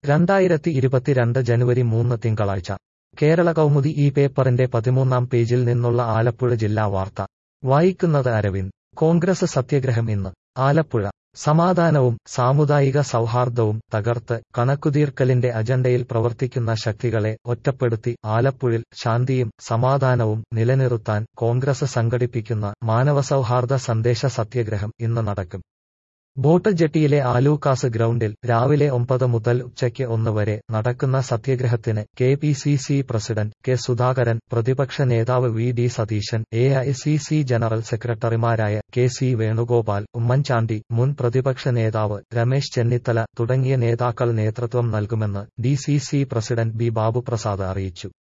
രണ്ടായിരത്തി ഇരുപത്തിരണ്ട് ജനുവരി മൂന്ന് തിങ്കളാഴ്ച കേരള കൗമുദി ഈ പേപ്പറിന്റെ പതിമൂന്നാം പേജിൽ നിന്നുള്ള ആലപ്പുഴ ജില്ലാ വാർത്ത വായിക്കുന്നത് അരവിന്ദ് കോൺഗ്രസ് സത്യഗ്രഹം ഇന്ന് ആലപ്പുഴ സമാധാനവും സാമുദായിക സൗഹാർദ്ദവും തകർത്ത് കണക്കുതീർക്കലിന്റെ അജണ്ടയിൽ പ്രവർത്തിക്കുന്ന ശക്തികളെ ഒറ്റപ്പെടുത്തി ആലപ്പുഴയിൽ ശാന്തിയും സമാധാനവും നിലനിർത്താൻ കോൺഗ്രസ് സംഘടിപ്പിക്കുന്ന മാനവസൗഹാർദ്ദ സന്ദേശ സത്യഗ്രഹം ഇന്ന് നടക്കും ബോട്ട് ജെട്ടിയിലെ ആലൂക്കാസ് ഗ്രൗണ്ടിൽ രാവിലെ ഒമ്പത് മുതൽ ഉച്ചയ്ക്ക് ഒന്ന് വരെ നടക്കുന്ന സത്യഗ്രഹത്തിന് K P C C president K Sudhakaran പ്രതിപക്ഷ നേതാവ് V D Satheesan A I C C general സെക്രട്ടറിമാരായ കെ സി വേണുഗോപാൽ ഉമ്മൻചാണ്ടി മുൻ പ്രതിപക്ഷ നേതാവ് രമേശ് ചെന്നിത്തല തുടങ്ങിയ നേതാക്കൾ നേതൃത്വം നൽകുമെന്ന് D C C president B Babuprasad അറിയിച്ചു